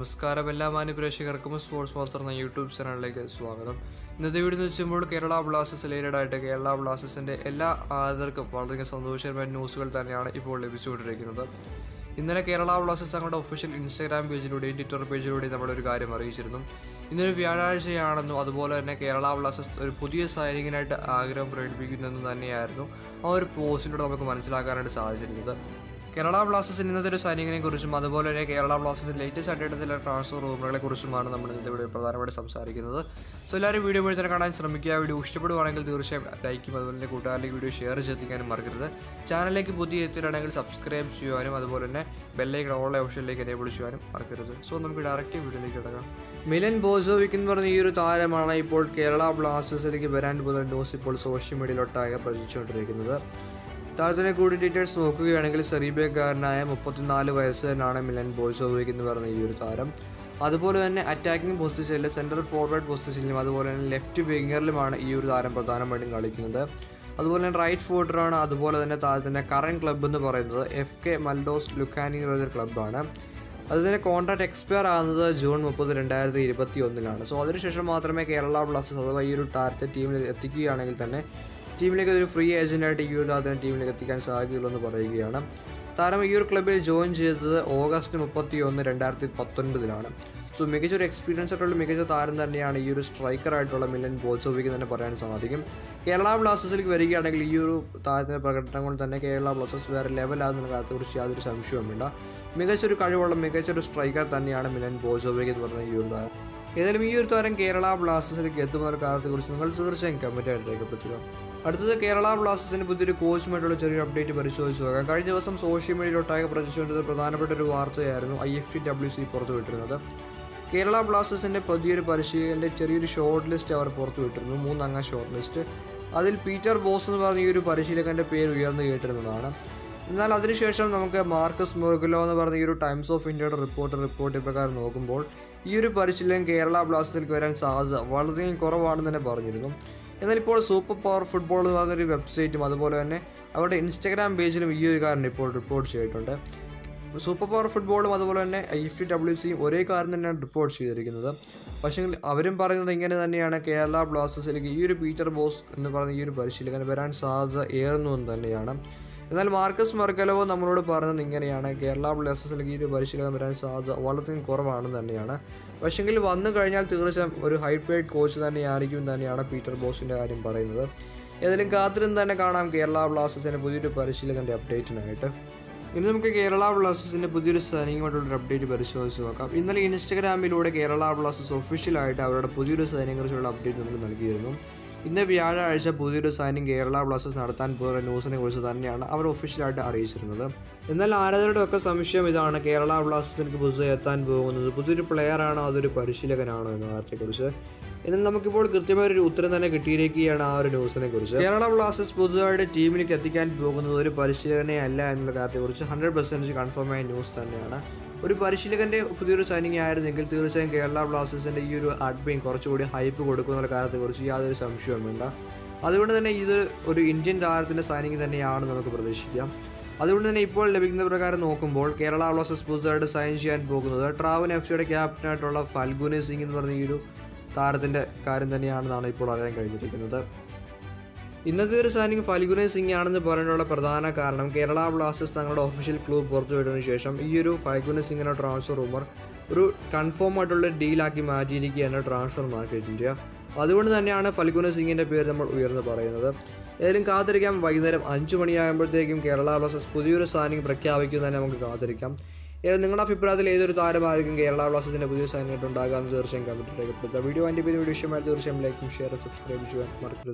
നമസ്കാരം എല്ലാ മാന്യ പ്രേക്ഷകർക്കും സ്പോർട്സ് മാസ്റ്റർ എന്ന യൂട്യൂബ് ചാനലിലേക്ക് സ്വാഗതം ഇന്നത്തെ വീഡിയോ എന്ന് വെച്ചുമ്പോൾ കേരള ബ്ലാസ്റ്റേഴ്സ് റിലേറ്റഡ് ആയിട്ട് കേരള ബ്ലാസ്റ്റേഴ്സിൻ്റെ എല്ലാ ആരാധകർക്കും വളരെയധികം സന്തോഷകരമായ ന്യൂസുകൾ തന്നെയാണ് ഇപ്പോൾ ലഭിച്ചുകൊണ്ടിരിക്കുന്നത് ഇന്നലെ കേരള ബ്ലാസ്റ്റേഴ്സ് തങ്ങളുടെ ഒഫീഷ്യൽ ഇൻസ്റ്റാഗ്രാം പേജിലൂടെയും ട്വിറ്റർ പേജിലൂടെയും നമ്മളൊരു കാര്യം അറിയിച്ചിരുന്നു ഇന്നൊരു വ്യാഴാഴ്ചയാണെന്നും അതുപോലെ തന്നെ കേരള ബ്ലാസ്റ്റേഴ്സ് ഒരു പുതിയ സൈനികനായിട്ട് ആഗ്രഹം പ്രകടിപ്പിക്കുന്നെന്നും തന്നെയായിരുന്നു ആ ഒരു പോസ്റ്റിലൂടെ നമുക്ക് മനസ്സിലാക്കാനായിട്ട് സാധിച്ചിരുന്നത് കേരള ബ്ലാസ്റ്റേഴ്സിന് ഇന്നത്തെ ഒരു സൈനികനെ കുറിച്ചും അതുപോലെ തന്നെ കേരള ബ്ലാസ്റ്റേഴ്സിന് ലേറ്റസ്റ്റ് ആയിട്ട് ചില ട്രാൻസ്ഫർ റൂമുകളെ കുറിച്ചുമാണ് നമ്മൾ ഇന്നത്തെ വീഡിയോ പ്രധാനമായിട്ട് സംസാരിക്കുന്നത് സോ എല്ലാവരും വീഡിയോ മുഴുവൻ തന്നെ കാണാൻ ശ്രമിക്കുക വീഡിയോ ഇഷ്ടപ്പെടുവാണെങ്കിൽ തീർച്ചയായും ലൈക്കും അതുപോലെ തന്നെ കൂട്ടുകാരിലേക്ക് വീഡിയോ ഷെയർ ചെയ്തിരിക്കാനും മറക്കരുത് ചാനലിലേക്ക് പുതിയ എത്തിയിട്ടാണെങ്കിൽ സബ്സ്ക്രൈബ് ചെയ്യുവാനും അതുപോലെ തന്നെ ബെല്ലൈക്കൺ ഓൾ ഓപ്ഷനിലേക്ക് എനേബിൾ ചെയ്യാനും മറക്കരുത് സോ നമുക്ക് ഡയറക്റ്റ് വീഡിയോയിലേക്ക് കിടക്കാം മിലൻ ബോസോവിക് എന്ന് പറഞ്ഞ ഈ ഒരു താരമാണ് ഇപ്പോൾ കേരള ബ്ലാസ്റ്റേഴ്സിലേക്ക് വരാൻ പോകുന്ന ന്യൂസ് ഇപ്പോൾ സോഷ്യൽ മീഡിയയിലൊട്ടാകെ പ്രചരിച്ചുകൊണ്ടിരിക്കുന്നത് താരത്തിനെ കൂടി ഡീറ്റെയിൽസ് നോക്കുകയാണെങ്കിൽ സെറീബിയക്കാരനായ മുപ്പത്തിനാല് വയസ്സുകാരനാണ് മിലൻ ബോൾസോവിക് എന്ന് പറയുന്ന ഈ ഒരു താരം അതുപോലെ തന്നെ അറ്റാക്കിംഗ് പൊസിഷനിൽ സെൻട്രൽ ഫോർവേഡ് പൊസിഷനിലും അതുപോലെ തന്നെ ലെഫ്റ്റ് വിങ്ങറിലുമാണ് ഈ ഒരു താരം പ്രധാനമായിട്ടും കളിക്കുന്നത് അതുപോലെ തന്നെ റൈറ്റ് ഫൂട്ടറാണ് അതുപോലെ തന്നെ താരത്തിൻ്റെ കറണ്ട് ക്ലബ്ബ് എന്ന് പറയുന്നത് എഫ് കെ മൽഡോസ് ലുക്കാനി എന്നൊരു ക്ലബ്ബാണ് അതിൻ്റെ കോൺട്രാക്ട് എക്സ്പയർ ആകുന്നത് ജൂൺ മുപ്പത് രണ്ടായിരത്തി ഇരുപത്തി ഒന്നിലാണ് സോ അതിനുശേഷം മാത്രമേ കേരള ബ്ലാസ്റ്റേഴ്സ് അഥവാ ഈ ഒരു താരത്തെ ടീമിൽ എത്തിക്കുകയാണെങ്കിൽ തന്നെ ടീമിലേക്ക് ഒരു ഫ്രീ ഏജൻ്റായിട്ട് ഈ ഒരു താരത്തിനെ ടീമിലേക്ക് എത്തിക്കാൻ സാധ്യതയുള്ളൂ എന്ന് പറയുകയാണ് താരം ഈ ഒരു ക്ലബ്ബിൽ ജോയിൻ ചെയ്തത് ഓഗസ്റ്റ് മുപ്പത്തി ഒന്ന് രണ്ടായിരത്തി പത്തൊൻപതിലാണ് സോ മികച്ച ഒരു എക്സ്പീരിയൻസ് ആയിട്ടുള്ള മികച്ച താരം തന്നെയാണ് ഈ ഒരു സ്ട്രൈക്കർ ആയിട്ടുള്ള മിലൻ ബോൾസോവിക്ക് തന്നെ പറയാൻ സാധിക്കും കേരള ബ്ലാസ്റ്റേഴ്സിലേക്ക് വരികയാണെങ്കിൽ ഈ ഒരു താരത്തിൻ്റെ പ്രകടനം കൊണ്ട് തന്നെ കേരള ബ്ലാസ്റ്റേഴ്സ് വേറെ ലെവലാകുന്ന കാര്യത്തെക്കുറിച്ച് യാതൊരു സംശയവുമില്ല മികച്ചൊരു കഴിവുള്ള മികച്ചൊരു സ്ട്രൈക്കർ തന്നെയാണ് മിലൻ ബോൾസോവിക്ക് എന്ന് പറയുന്ന ഈ ഒരു താരം ഏതായാലും ഈ ഒരു താരം കേരള ബ്ലാസ്റ്റേഴ്സിലേക്ക് എത്തുന്ന ഒരു കാലത്തെക്കുറിച്ച് നിങ്ങൾ തീർച്ചയായും കമൻറ്റായിട്ട് രേഖപ്പെടുത്തുക അടുത്തത് കേരള ബ്ലാസ്റ്റേഴ്സിന് പുതിയൊരു കോച്ചുമായിട്ടുള്ള ചെറിയൊരു അപ്ഡേറ്റ് പരിശോധിച്ച് നോക്കാം കഴിഞ്ഞ ദിവസം സോഷ്യൽ മീഡിയയിലൊട്ടാകെ പ്രചരിച്ചുകൊണ്ടിരുന്ന പ്രധാനപ്പെട്ട ഒരു വാർത്തയായിരുന്നു I F T W C പുറത്തുവിട്ടിരുന്നത് കേരള ബ്ലാസ്റ്റേഴ്സിൻ്റെ പുതിയൊരു പരിശീലകൻ്റെ ചെറിയൊരു ഷോർട്ട് ലിസ്റ്റ് അവർ പുറത്തുവിട്ടിരുന്നു മൂന്നംഗ ഷോർട്ട് ലിസ്റ്റ് അതിൽ പീറ്റർ ബോസ് എന്ന് പറഞ്ഞ ഈ ഒരു പരിശീലകൻ്റെ പേര് ഉയർന്നു കേട്ടിരുന്നതാണ് എന്നാൽ അതിനുശേഷം നമുക്ക് മാർക്കസ് മുർഗലോ എന്ന് പറഞ്ഞ ഈ ഒരു ടൈംസ് ഓഫ് ഇന്ത്യയുടെ റിപ്പോർട്ട് റിപ്പോർട്ട് പ്രകാരം നോക്കുമ്പോൾ ഈ ഒരു പരിശീലനം കേരള ബ്ലാസ്റ്റേഴ്സിലേക്ക് വരാൻ സാധ്യത വളരെയധികം കുറവാണെന്ന് തന്നെ പറഞ്ഞിരുന്നു എന്നാൽ ഇപ്പോൾ സൂപ്പർ പവർ ഫുട്ബോൾ എന്ന് പറഞ്ഞൊരു വെബ്സൈറ്റും അതുപോലെ തന്നെ അവരുടെ ഇൻസ്റ്റാഗ്രാം പേജിലും ഈ ഒരു കാര്യം ഇപ്പോൾ റിപ്പോർട്ട് ചെയ്തിട്ടുണ്ട് സൂപ്പർ പവർ ഫുട്ബോളും അതുപോലെ തന്നെ ഐ എഫ് ടി ഡബ്ല്യു സിയും ഒരേ കാര്യം തന്നെയാണ് റിപ്പോർട്ട് ചെയ്തിരിക്കുന്നത് പക്ഷേ അവരും പറയുന്നത് ഇങ്ങനെ തന്നെയാണ് കേരള ബ്ലാസ്റ്റേഴ്സിലേക്ക് ഈ ഒരു പീറ്റർ ബോസ് എന്ന് പറയുന്ന ഈ ഒരു പരിശീലകൻ വരാൻ സാധ്യത ഏറുന്നു എന്ന് തന്നെയാണ് എന്നാൽ മാർക്കസ് മർക്കലോ നമ്മളോട് പറഞ്ഞത് ഇങ്ങനെയാണ് കേരള ബ്ലാസ്റ്റേഴ്സിലേക്ക് ഈ ഒരു പരിശീലനം വരാൻ സാധ്യത വളരെയധികം കുറവാണെന്ന് തന്നെയാണ് പക്ഷെങ്കിൽ വന്നു കഴിഞ്ഞാൽ തീർച്ചയായും ഒരു ഹൈ പെയ്ഡ് കോച്ച് തന്നെയായിരിക്കും തന്നെയാണ് പീറ്റർ ബോസിൻ്റെ കാര്യം പറയുന്നത് ഏതായാലും കാത്തിരുന്ന് തന്നെ കാണാം കേരള ബ്ലാസ്റ്റേഴ്സിൻ്റെ പുതിയൊരു പരിശീലകൻ്റെ അപ്ഡേറ്റിനായിട്ട് ഇനി നമുക്ക് കേരള ബ്ലാസ്റ്റേഴ്സിൻ്റെ പുതിയൊരു സൈനികമായിട്ടുള്ളൊരു അപ്ഡേറ്റ് പരിശോധിച്ച് നോക്കാം ഇന്നലെ ഇൻസ്റ്റഗ്രാമിലൂടെ കേരള ബ്ലാസ്റ്റേഴ്സ് ഒഫീഷ്യലായിട്ട് അവരുടെ പുതിയൊരു സൈനികരെക്കുറിച്ചുള്ള അപ്ഡേറ്റ് നമുക്ക് നൽകിയിരുന്നു ഇന്ന് വ്യാഴാഴ്ച പുതിയൊരു സൈനിങ് കേരള ബ്ലാസ്റ്റേഴ്സ് നടത്താൻ പോകുന്ന ന്യൂസിനെ കുറിച്ച് തന്നെയാണ് അവർ ഒഫീഷ്യലായിട്ട് അറിയിച്ചിരുന്നത് എന്നാൽ ആരാധകരുടെ ഒക്കെ സംശയം ഇതാണ് കേരള ബ്ലാസ്റ്റേഴ്സിലേക്ക് പുതുതായി എത്താൻ പോകുന്നത് പുതിയൊരു പ്ലെയർ ആണോ അതൊരു പരിശീലകനാണോ എന്ന കാര്യത്തെക്കുറിച്ച് എന്നാൽ നമുക്കിപ്പോൾ കൃത്യമായ ഒരു ഉത്തരം തന്നെ കിട്ടിയിരിക്കുകയാണ് ആ ഒരു ന്യൂസിനെ കുറിച്ച് കേരള ബ്ലാസ്റ്റേഴ്സ് പുതുതായിട്ട് ടീമിലേക്ക് എത്തിക്കാൻ പോകുന്നത് ഒരു പരിശീലകനെ അല്ല എന്നുള്ള കാര്യത്തെക്കുറിച്ച് ഹൺഡ്രഡ് പെർസെൻറ്റേജ് കൺഫേം ആയ ന്യൂസ് തന്നെയാണ് ഒരു പരിശീലകൻ്റെ പുതിയൊരു സൈനിങ് ആയിരുന്നെങ്കിൽ തീർച്ചയായും കേരള ബ്ലാസ്റ്റേഴ്സിൻ്റെ ഈ ഒരു അഡ്മിൻ കുറച്ചുകൂടി ഹൈപ്പ് കൊടുക്കുന്ന കാര്യത്തെക്കുറിച്ച് യാതൊരു സംശയവും വേണ്ട അതുകൊണ്ട് തന്നെ ഇത് ഒരു ഇന്ത്യൻ താരത്തിൻ്റെ സൈനിങ് തന്നെയാണെന്ന് നമുക്ക് പ്രതീക്ഷിക്കാം അതുകൊണ്ട് തന്നെ ഇപ്പോൾ ലഭിക്കുന്ന പ്രകാരം നോക്കുമ്പോൾ കേരള ബ്ലാസ്റ്റേഴ്സ് പുതുതായിട്ട് സൈൻ ചെയ്യാൻ പോകുന്നത് ട്രാവൻ എഫ് സിയുടെ ക്യാപ്റ്റനായിട്ടുള്ള ഫൽഗുനി സിംഗ് എന്ന് പറഞ്ഞ ഈ ഒരു താരത്തിൻ്റെ കാര്യം തന്നെയാണെന്നാണ് ഇപ്പോൾ അറിയാൻ കഴിഞ്ഞിരിക്കുന്നത് ഇന്നത്തെ ഒരു സൈനിങ് ഫൽഗുനെ സിംഗ് ആണെന്ന് പറയാനുള്ള പ്രധാന കാരണം കേരള ബ്ലാസ്റ്റേഴ്സ് തങ്ങളുടെ ഒഫീഷ്യൽ ക്ലൂബ് പുറത്തുവിട്ടതിന് ശേഷം ഈ ഒരു ഫൽഗുനെ സിംഗിൻ്റെ ട്രാൻസ്ഫർ റൂമർ ഒരു കൺഫേം ആയിട്ടുള്ള ഡീലാക്കി മാറ്റിയിരിക്കുകയാണ് ട്രാൻസ്ഫർ മാർക്കറ്റ് ഇന്ത്യ അതുകൊണ്ട് തന്നെയാണ് ഫൽഗുന സിംഗിൻ്റെ പേര് നമ്മൾ ഉയർന്നു പറയുന്നത് ഏതായാലും കാത്തിരിക്കാം വൈകുന്നേരം അഞ്ച് മണിയാകുമ്പോഴത്തേക്കും കേരള ബ്ലാസ്റ്റേഴ്സ് പുതിയൊരു സൈനിങ് പ്രഖ്യാപിക്കുന്നതിന് നമുക്ക് കാത്തിരിക്കാം ഏതായാലും നിങ്ങളുടെ അഭിപ്രായത്തിൽ ഏതൊരു താരമായിരിക്കും കേരള ബ്ലാസ്റ്റേഴ്സിൻ്റെ പുതിയ സൈനികമായിട്ട് ഉണ്ടാകാമെന്ന് തീർച്ചയായും കമൻറ്റ് രേഖപ്പെടുത്തുക വീഡിയോ അതിൻ്റെ പേര് വീഡിയോ ഇഷ്ടമായി തീർച്ചയായും ലൈക്കും ഷെയർ സബ്സ്ക്രൈബ് ചെയ്യാൻ മറക്കരുത്